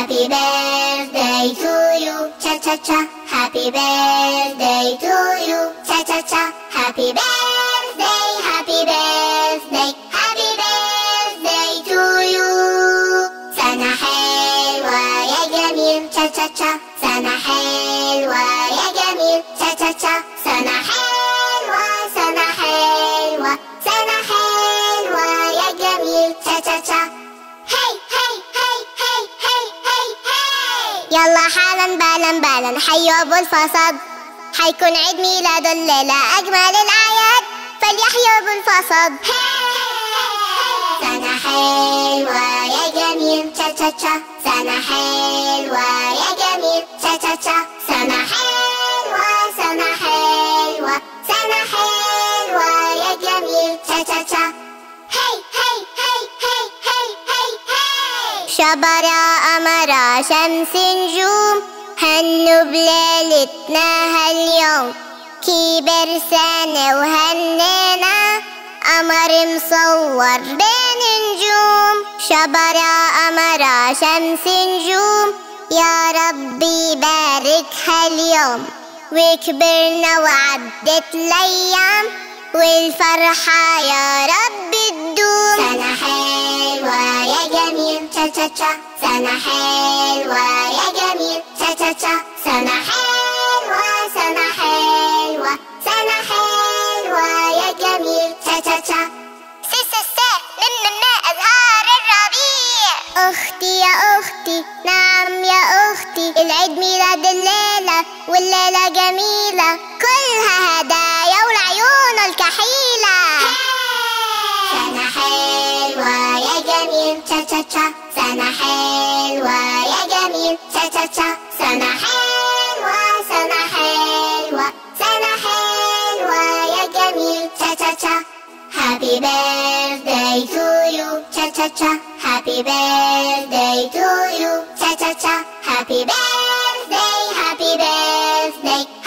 Happy birthday to you, cha cha cha. Happy birthday to you, cha cha cha. Happy birthday, happy birthday, happy birthday to you. سنة حلوة يا جميل cha cha cha. سنة حلوة يا جميل cha cha cha. سنة حلوة سنة حلوة سنة حلوة يا جميل cha cha cha. هي هي هي هي هي هي هي يلا حالا بالا بالا حيوا ابو الفصد حيكون عيد ميلاد الليلة أجمل الأعياد فليحيوا ابو الفصد سنة حلوة يا جميل تشا تشا تشا سنة حلوة يا جميل تشا تشا تشا سنة حلوة سنة حلوة سنة حلوة يا جميل تشا تشا تشا هي هي هي هي هي هي هي شبر أمر شمس نجوم هنوا بليلتنا هاليوم كبر سنة وهنينا قمر مصور بين نجوم شبر قمر شمس نجوم يا ربي بارك هاليوم وكبرنا وعدت الأيام والفرحة يا رب تدوم سنة حلوة يا جميل تشا تشا تشا سنة حلوة يا جميل تشا تشا تشا سنة حلوة سنة حلوة سنة حلوة يا جميل تشا تشا تشا سي سي سي لنا أزهار الربيع أختي يا أختي نعم يا أختي العيد ميلاد الليلة والليلة جميلة كلها هدايا والعيون الكحيلة سنة حلوة يا جميل تشا تشا تشا سنة حلوة يا جميل تشا تشا تشا سنة حلوة سنة حلوة سنة حلوة يا جميل تشا تشا تشا Happy birthday to you, cha cha cha. Happy birthday to you, cha cha cha. Happy birthday, happy birthday,